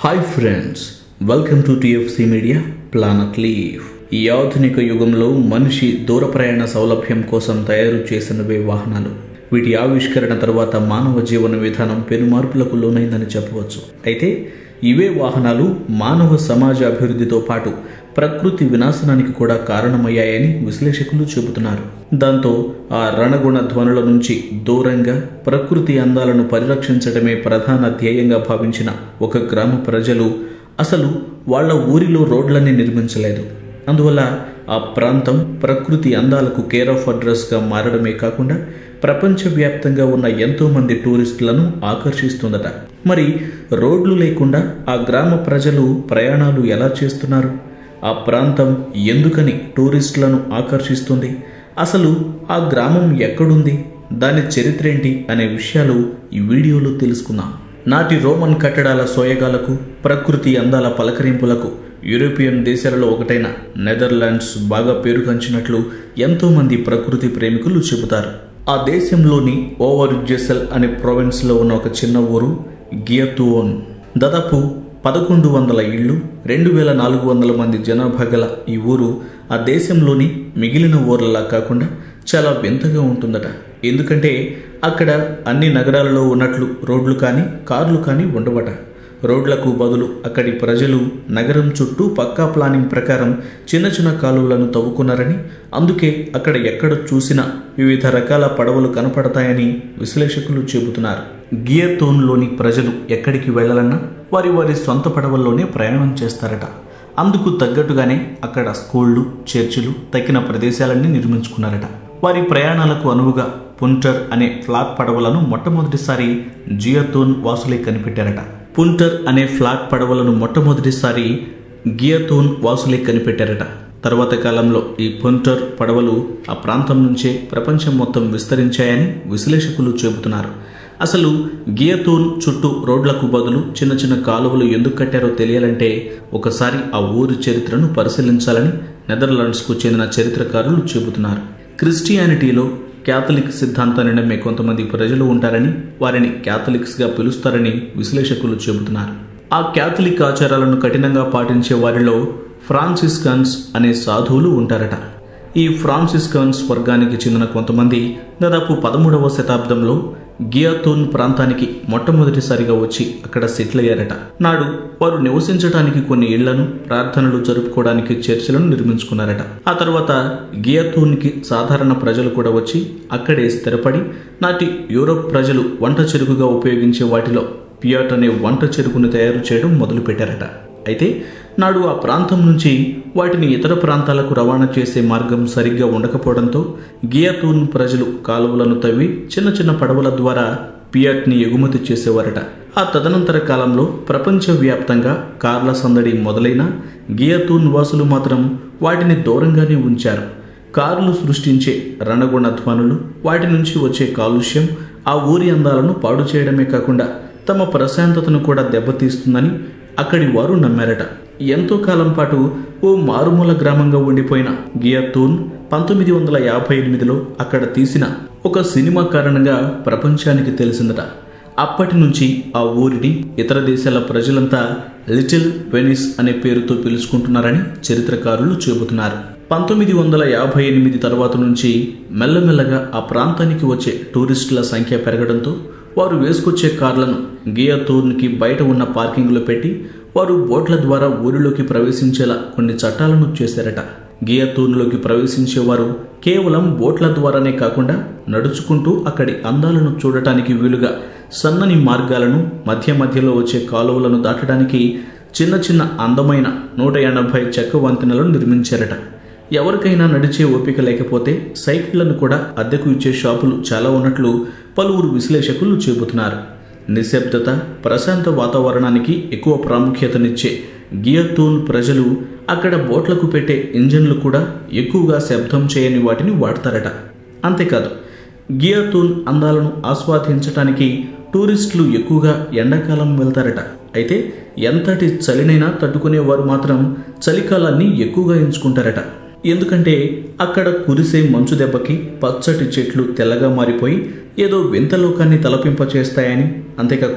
hi friends welcome to TFC media planet live ఈ ఆధునిక యుగంలో మనిషి దూర ప్రయాణ సౌలభ్యం కోసం తయారు చేసినవే వాహనాలు వీటి ఆవిష్కరణ తర్వాత మానవ జీవన విధానం పెను మార్పులకు లోనైందని చెప్పవచ్చు అయితే ఇవే వాహనాలు మానవ సమాజ అభివృద్ధితో పాటు ప్రకృతి వినాశనానికి కూడా కారణమయ్యాయని విశ్లేషకులు చెబుతున్నారు దాంతో ఆ రణగుణ ధ్వనుల నుంచి దూరంగా ప్రకృతి అందాలను పరిరక్షించడమే ప్రధాన ధ్యేయంగా భావించిన ఒక గ్రామ ప్రజలు అసలు వాళ్ళ ఊరిలో రోడ్లన్నీ నిర్మించలేదు అందువల్ల ఆ ప్రాంతం ప్రకృతి అందాలకు కేర్ ఆఫ్ అడ్రస్గా మారడమే కాకుండా ప్రపంచవ్యాప్తంగా ఉన్న ఎంతో మంది టూరిస్టులను ఆకర్షిస్తుందట మరి రోడ్లు లేకుండా ఆ గ్రామ ప్రజలు ప్రయాణాలు ఎలా చేస్తున్నారు ఆ ప్రాంతం ఎందుకని టూరిస్టులను ఆకర్షిస్తుంది అసలు ఆ గ్రామం ఎక్కడుంది దాని చరిత్ర ఏంటి అనే విషయాలు ఈ వీడియోలో తెలుసుకుందాం నాటి రోమన్ కట్టడాల సోయగాలకు ప్రకృతి అందాల పలకరింపులకు యూరోపియన్ దేశాలలో ఒకటైన నెదర్లాండ్స్ బాగా పేరుగంచినట్లు ఎంతోమంది ప్రకృతి ప్రేమికులు చెబుతారు ఆ దేశంలోని ఓవర్ జెసెల్ అనే ప్రొవిన్స్లో ఉన్న ఒక చిన్న ఊరు గియతుఓన్ దాదాపు పదకొండు వందల ఇళ్ళు రెండు వేల నాలుగు వందల మంది జనాభా గల ఈ ఊరు ఆ దేశంలోని మిగిలిన ఊర్లలా కాకుండా చాలా వింతగా ఉంటుందట ఎందుకంటే అక్కడ అన్ని నగరాలలో ఉన్నట్లు రోడ్లు కానీ కార్లు కానీ ఉండవట రోడ్లకు బదులు అక్కడి ప్రజలు నగరం చుట్టూ పక్కా ప్లానింగ్ ప్రకారం చిన్న చిన్న కాలువలను తవ్వుకున్నారని అందుకే అక్కడ ఎక్కడ చూసినా వివిధ రకాల పడవలు కనపడతాయని విశ్లేషకులు చెబుతున్నారు గియర్తోన్లోని ప్రజలు ఎక్కడికి వెళ్లాలన్నా వారి వారి సొంత పడవల్లోనే ప్రయాణం చేస్తారట అందుకు తగ్గట్టుగానే అక్కడ స్కూళ్ళు చర్చిలు తక్కిన ప్రదేశాలన్నీ నిర్మించుకున్నారట వారి ప్రయాణాలకు అనువుగా పుంటర్ అనే ఫ్లాట్ పడవలను మొట్టమొదటిసారి జియతోన్ వాసులే కనిపెట్టారట పుంటర్ అనే ఫ్లాట్ పడవలను మొట్టమొదటిసారి గియతోన్ వాసులే కనిపెట్టారట తర్వాత కాలంలో ఈ పుంటర్ పడవలు ఆ ప్రాంతం నుంచే ప్రపంచం మొత్తం విస్తరించాయని విశ్లేషకులు చెబుతున్నారు అసలు గియతూన్ చుట్టూ రోడ్లకు బదులు చిన్న చిన్న కాలువలు ఎందుకు కట్టారో తెలియాలంటే ఒకసారి ఆ ఊరి చరిత్రను పరిశీలించాలని నెదర్లాండ్స్కు చెందిన చరిత్రకారులు చెబుతున్నారు క్రిస్టియానిటీలో క్యాథలిక్ సిద్ధాంతాన్ని నమ్మే కొంతమంది ప్రజలు ఉంటారని వారిని క్యాథలిక్స్గా పిలుస్తారని విశ్లేషకులు చెబుతున్నారు ఆ క్యాథలిక్ ఆచారాలను కఠినంగా పాటించే వారిలో ఫ్రాన్సిస్కన్స్ అనే సాధువులు ఉంటారట ఈ ఫ్రాన్సిస్కన్స్ వర్గానికి చెందిన కొంతమంది దాదాపు పదమూడవ శతాబ్దంలో గియాతూన్ ప్రాంతానికి మొట్టమొదటిసారిగా వచ్చి అక్కడ సెటిల్ అయ్యారట నాడు వారు నివసించడానికి కొన్ని ఇళ్లను ప్రార్థనలు జరుపుకోవడానికి చర్చిలను నిర్మించుకున్నారట ఆ తర్వాత గియాతూన్కి సాధారణ ప్రజలు కూడా వచ్చి అక్కడే స్థిరపడి నాటి యూరోప్ ప్రజలు వంట చెరుకుగా ఉపయోగించే వాటిలో పియాట్ అనే వంట చెరుకును తయారు చేయడం మొదలుపెట్టారట అయితే నాడు ఆ ప్రాంతం నుంచి వాటిని ఇతర ప్రాంతాలకు రవాణా చేసే మార్గం సరిగ్గా ఉండకపోవడంతో గియాతూన్ ప్రజలు కాలువలను తవ్వి చిన్న చిన్న పడవల ద్వారా పియాట్ని ఎగుమతి చేసేవారట ఆ తదనంతర కాలంలో ప్రపంచవ్యాప్తంగా కార్ల సందడి మొదలైన గియాతూన్ వాసులు మాత్రం వాటిని దూరంగానే ఉంచారు కార్లు సృష్టించే రణగుణ ధ్వనులు వాటి నుంచి వచ్చే కాలుష్యం ఆ ఊరి అందాలను పాడు చేయడమే కాకుండా తమ ప్రశాంతతను కూడా దెబ్బతీస్తుందని అక్కడి వారు నమ్మారట ఎంతో కాలం పాటు ఓ మారుమూల గ్రామంగా ఉండిపోయిన గియతూన్ పంతొమ్మిది వందల యాభై ఎనిమిదిలో అక్కడ తీసిన ఒక సినిమా కారణంగా ప్రపంచానికి తెలిసిందట అప్పటి నుంచి ఆ ఊరిని ఇతర దేశాల ప్రజలంతా లిటిల్ వెనిస్ అనే పేరుతో పిలుచుకుంటున్నారని చరిత్రకారులు చెబుతున్నారు పంతొమ్మిది వందల యాభై ఎనిమిది తర్వాత నుంచి మెల్లమెల్లగా ఆ ప్రాంతానికి వచ్చే టూరిస్టుల సంఖ్య పెరగడంతో వారు వేసుకొచ్చే కార్లను గియాతూర్న్కి బయట ఉన్న పార్కింగ్లో పెట్టి వారు బోట్ల ద్వారా ఊరిలోకి ప్రవేశించేలా కొన్ని చట్టాలను చేశారట గియాతూర్న్లోకి ప్రవేశించేవారు కేవలం బోట్ల ద్వారానే కాకుండా నడుచుకుంటూ అక్కడి అందాలను చూడటానికి వీలుగా సన్నని మార్గాలను మధ్య మధ్యలో వచ్చే కాలువలను దాటడానికి చిన్న చిన్న అందమైన నూట ఎనభై చెక్క వంతెనలను నిర్మించారట ఎవరికైనా నడిచే ఓపిక లేకపోతే సైకిళ్లను కూడా అద్దెకు ఇచ్చే షాపులు చాలా ఉన్నట్లు పలువురు విశ్లేషకులు చెబుతున్నారు నిశ్శబ్దత ప్రశాంత వాతావరణానికి ఎక్కువ ప్రాముఖ్యతనిచ్చే గియతూన్ ప్రజలు అక్కడ బోట్లకు పెట్టే ఇంజన్లు కూడా ఎక్కువగా శబ్దం చేయని వాటిని వాడతారట అంతేకాదు గియతూన్ అందాలను ఆస్వాదించటానికి టూరిస్టులు ఎక్కువగా ఎండాకాలం వెళ్తారట అయితే ఎంతటి చలినైనా తట్టుకునేవారు మాత్రం చలికాలాన్ని ఎక్కువగా ఎంచుకుంటారట ఎందుకంటే అక్కడ కురిసే మంచు దెబ్బకి పచ్చటి చెట్లు తెల్లగా మారిపోయి ఏదో వింత లోకాన్ని తలపింపచేస్తాయని అంతేకాకుండా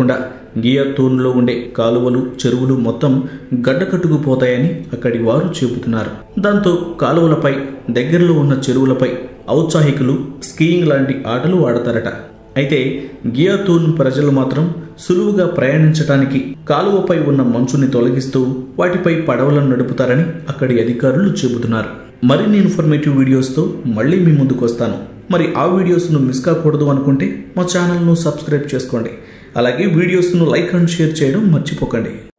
గియాతూన్లో ఉండే కాలువలు చెరువులు మొత్తం గడ్డకట్టుకుపోతాయని అక్కడి వారు చెబుతున్నారు దాంతో కాలువలపై దగ్గరలో ఉన్న చెరువులపై ఔత్సాహికులు స్కీయింగ్ లాంటి ఆటలు ఆడతారట అయితే గియాతూన్ ప్రజలు మాత్రం సులువుగా ప్రయాణించటానికి కాలువపై ఉన్న మంచుని తొలగిస్తూ వాటిపై పడవలను నడుపుతారని అక్కడి అధికారులు చెబుతున్నారు మరిన్ని ఇన్ఫర్మేటివ్ వీడియోస్తో మళ్ళీ మీ ముందుకు వస్తాను మరి ఆ వీడియోస్ను మిస్ కాకూడదు అనుకుంటే మా ఛానల్ను సబ్స్క్రైబ్ చేసుకోండి అలాగే వీడియోస్ను లైక్ అండ్ షేర్ చేయడం మర్చిపోకండి